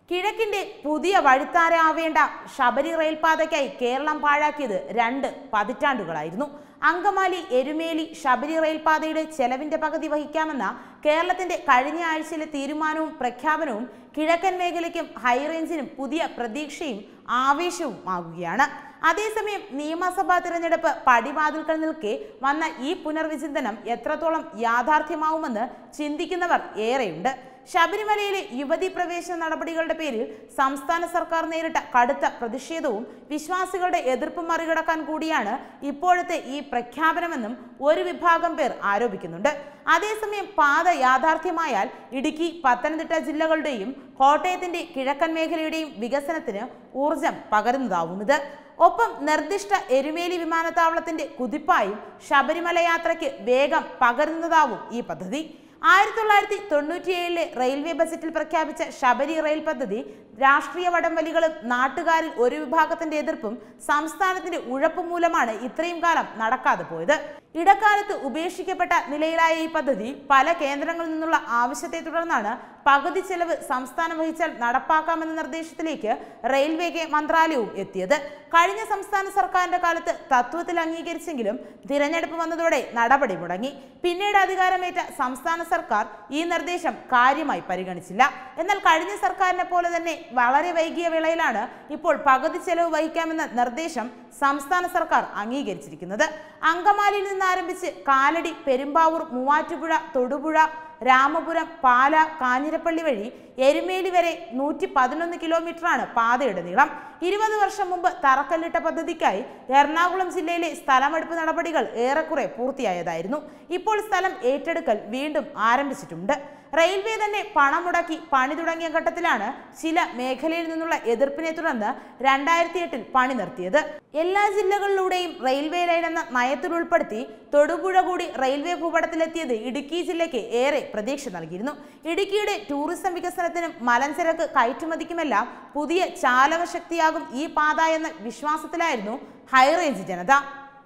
കിഴക്കിന്റെ പുതിയ വഴിത്താരാവേണ്ട ശബരി റെയിൽപാതയ്ക്കായി കേരളം പാഴാക്കിയത് രണ്ട് പതിറ്റാണ്ടുകളായിരുന്നു അങ്കമാലി എരുമേലി ശബരി റെയിൽപാതയുടെ ചെലവിന്റെ പകുതി വഹിക്കാമെന്ന കേരളത്തിന്റെ കഴിഞ്ഞ ആഴ്ചയിലെ തീരുമാനവും പ്രഖ്യാപനവും കിഴക്കൻ മേഖലയ്ക്കും ഹൈറേഞ്ചിനും പുതിയ പ്രതീക്ഷയും ആവേശവും ആകുകയാണ് അതേസമയം നിയമസഭാ തിരഞ്ഞെടുപ്പ് പടിവാതിൽക്കൽ നിൽക്കെ വന്ന ഈ പുനർവിചിന്തനം എത്രത്തോളം യാഥാർത്ഥ്യമാവുമെന്ന് ചിന്തിക്കുന്നവർ ഏറെയുണ്ട് ശബരിമലയിലെ യുവതി പ്രവേശന നടപടികളുടെ പേരിൽ സംസ്ഥാന സർക്കാർ നേരിട്ട കടുത്ത പ്രതിഷേധവും വിശ്വാസികളുടെ എതിർപ്പ് മറികടക്കാൻ കൂടിയാണ് ഇപ്പോഴത്തെ ഈ പ്രഖ്യാപനമെന്നും ഒരു വിഭാഗം പേർ ആരോപിക്കുന്നുണ്ട് അതേസമയം പാത യാഥാർത്ഥ്യമായാൽ ഇടുക്കി പത്തനംതിട്ട ജില്ലകളുടെയും കോട്ടയത്തിന്റെ കിഴക്കൻ മേഖലയുടെയും വികസനത്തിന് ഊർജം പകരുന്നതാവുന്നത് ഒപ്പം നിർദ്ദിഷ്ട എരുമേലി വിമാനത്താവളത്തിന്റെ കുതിപ്പായും ശബരിമല യാത്രയ്ക്ക് വേഗം പകരുന്നതാവും ഈ പദ്ധതി ആയിരത്തി തൊള്ളായിരത്തി തൊണ്ണൂറ്റിയേഴിലെ റെയിൽവേ ബജറ്റിൽ പ്രഖ്യാപിച്ച ശബരി റെയിൽ പദ്ധതി രാഷ്ട്രീയ വടംവലികളും നാട്ടുകാരിൽ ഒരു വിഭാഗത്തിന്റെ എതിർപ്പും സംസ്ഥാനത്തിന്റെ ഉഴപ്പ് മൂലമാണ് ഇത്രയും കാലം നടക്കാതെ പോയത് ഇടക്കാലത്ത് ഉപേക്ഷിക്കപ്പെട്ട നിലയിലായ ഈ പദ്ധതി പല കേന്ദ്രങ്ങളിൽ നിന്നുള്ള ആവശ്യത്തെ തുടർന്നാണ് പകുതി ചെലവ് സംസ്ഥാനം വഹിച്ചാൽ നടപ്പാക്കാമെന്ന നിർദ്ദേശത്തിലേക്ക് റെയിൽവേ മന്ത്രാലയവും എത്തിയത് കഴിഞ്ഞ സംസ്ഥാന സർക്കാരിന്റെ കാലത്ത് തത്വത്തിൽ അംഗീകരിച്ചെങ്കിലും തിരഞ്ഞെടുപ്പ് വന്നതോടെ നടപടി മുടങ്ങി പിന്നീട് അധികാരമേറ്റ സംസ്ഥാന സർക്കാർ ഈ നിർദ്ദേശം കാര്യമായി പരിഗണിച്ചില്ല എന്നാൽ കഴിഞ്ഞ സർക്കാരിനെ പോലെ തന്നെ വളരെ വൈകിയ വേളയിലാണ് ഇപ്പോൾ പകുതി ചെലവ് വഹിക്കാമെന്ന നിർദ്ദേശം സംസ്ഥാന സർക്കാർ അംഗീകരിച്ചിരിക്കുന്നത് അങ്കമാലിയിൽ നിന്ന് ആരംഭിച്ച് കാലടി പെരുമ്പാവൂർ മൂവാറ്റുപുഴ തൊടുപുഴ രാമപുരം പാല കാഞ്ഞിരപ്പള്ളി വഴി എരുമേലി വരെ നൂറ്റി പതിനൊന്ന് കിലോമീറ്ററാണ് പാതയുടെ നീളം ഇരുപത് വർഷം മുമ്പ് തറക്കല്ലിട്ട പദ്ധതിക്കായി എറണാകുളം ജില്ലയിലെ സ്ഥലമെടുപ്പ് നടപടികൾ ഏറെക്കുറെ പൂർത്തിയായതായിരുന്നു ഇപ്പോൾ സ്ഥലം ഏറ്റെടുക്കൽ വീണ്ടും ആരംഭിച്ചിട്ടുണ്ട് റെയിൽവേ തന്നെ പണം മുടക്കി പണി തുടങ്ങിയ ഘട്ടത്തിലാണ് ചില മേഖലയിൽ നിന്നുള്ള എതിർപ്പിനെ തുടർന്ന് രണ്ടായിരത്തി എട്ടിൽ പണി നിർത്തിയത് എല്ലാ ജില്ലകളിലൂടെയും റെയിൽവേ ലൈൻ എന്ന നയത്തിൽ ഉൾപ്പെടുത്തി തൊടുപുഴ കൂടി റെയിൽവേ ഭൂപടത്തിലെത്തിയത് ഇടുക്കി ജില്ലയ്ക്ക് ഏറെ പ്രതീക്ഷ നൽകിയിരുന്നു ഇടുക്കിയുടെ ടൂറിസം വികസനത്തിനും മലഞ്ചരക്ക് കയറ്റുമതിക്കുമെല്ലാം പുതിയ ചാലകശക്തിയാകും ഈ പാത എന്ന വിശ്വാസത്തിലായിരുന്നു ഹൈറേഞ്ച് ജനത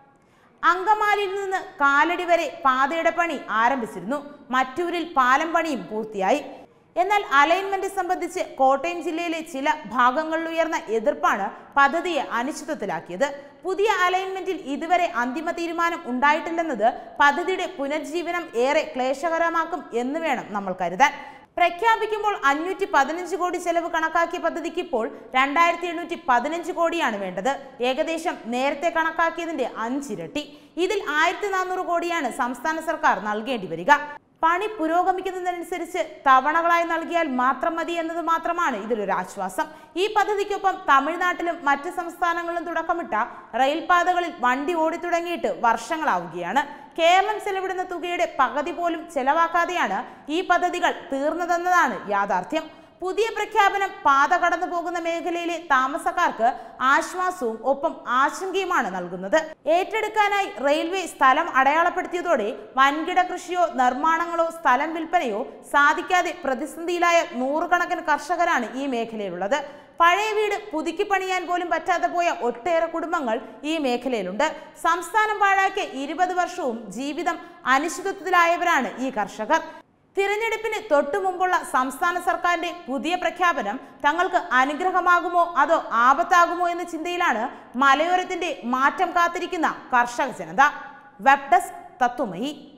അങ്കമാലിയിൽ നിന്ന് കാലടി വരെ പാതയുടെ പണി ആരംഭിച്ചിരുന്നു മറ്റൂരിൽ പാലം പണിയും പൂർത്തിയായി എന്നാൽ അലൈൻമെന്റ് സംബന്ധിച്ച് കോട്ടയം ജില്ലയിലെ ചില ഭാഗങ്ങളിൽ ഉയർന്ന എതിർപ്പാണ് പദ്ധതിയെ അനിശ്ചിതത്വത്തിലാക്കിയത് പുതിയ അലൈൻമെന്റിൽ ഇതുവരെ അന്തിമ തീരുമാനം ഉണ്ടായിട്ടില്ലെന്നത് പദ്ധതിയുടെ പുനർജീവനം ഏറെ ക്ലേശകരമാക്കും എന്ന് വേണം നമ്മൾ കരുതാൻ പ്രഖ്യാപിക്കുമ്പോൾ അഞ്ഞൂറ്റി പതിനഞ്ച് കോടി ചെലവ് കണക്കാക്കിയ പദ്ധതിക്ക് ഇപ്പോൾ രണ്ടായിരത്തി എണ്ണൂറ്റി പതിനഞ്ച് കോടിയാണ് വേണ്ടത് ഏകദേശം നേരത്തെ കണക്കാക്കിയതിന്റെ അഞ്ചിരട്ടി ഇതിൽ ആയിരത്തി നാനൂറ് കോടിയാണ് സംസ്ഥാന സർക്കാർ നൽകേണ്ടി വരിക പണി പുരോഗമിക്കുന്നതിനനുസരിച്ച് തവണകളായി നൽകിയാൽ മാത്രം മതി എന്നത് മാത്രമാണ് ഇതിലൊരു ആശ്വാസം ഈ പദ്ധതിക്കൊപ്പം തമിഴ്നാട്ടിലും മറ്റ് സംസ്ഥാനങ്ങളിലും തുടക്കമിട്ട റെയിൽപാതകളിൽ വണ്ടി ഓടിത്തുടങ്ങിയിട്ട് വർഷങ്ങളാവുകയാണ് കേരളം ചെലവിടുന്ന തുകയുടെ പകുതി പോലും ചെലവാക്കാതെയാണ് ഈ പദ്ധതികൾ തീർന്നതെന്നതാണ് യാഥാർത്ഥ്യം പുതിയ പ്രഖ്യാപനം പാത കടന്നു പോകുന്ന മേഖലയിലെ താമസക്കാർക്ക് ആശ്വാസവും ഒപ്പം ആശങ്കയുമാണ് നൽകുന്നത് ഏറ്റെടുക്കാനായി റെയിൽവേ സ്ഥലം അടയാളപ്പെടുത്തിയതോടെ വൻകിട കൃഷിയോ നിർമ്മാണങ്ങളോ സ്ഥലം വിൽപ്പനയോ സാധിക്കാതെ പ്രതിസന്ധിയിലായ നൂറുകണക്കിന് കർഷകരാണ് ഈ മേഖലയിലുള്ളത് പഴയ വീട് പുതുക്കി പണിയാൻ പോലും പറ്റാതെ പോയ ഒട്ടേറെ കുടുംബങ്ങൾ ഈ മേഖലയിലുണ്ട് സംസ്ഥാനം പാഴാക്കിയ ഇരുപത് വർഷവും ജീവിതം അനിശ്ചിതത്വത്തിലായവരാണ് ഈ കർഷകർ തിരഞ്ഞെടുപ്പിന് തൊട്ടു മുമ്പുള്ള സംസ്ഥാന സർക്കാരിന്റെ പുതിയ പ്രഖ്യാപനം തങ്ങൾക്ക് അനുഗ്രഹമാകുമോ അതോ ആപത്താകുമോ എന്ന ചിന്തയിലാണ് മലയോരത്തിന്റെ മാറ്റം കാത്തിരിക്കുന്ന കർഷക ജനത വെബ് ഡെസ്ക് തത്വമയി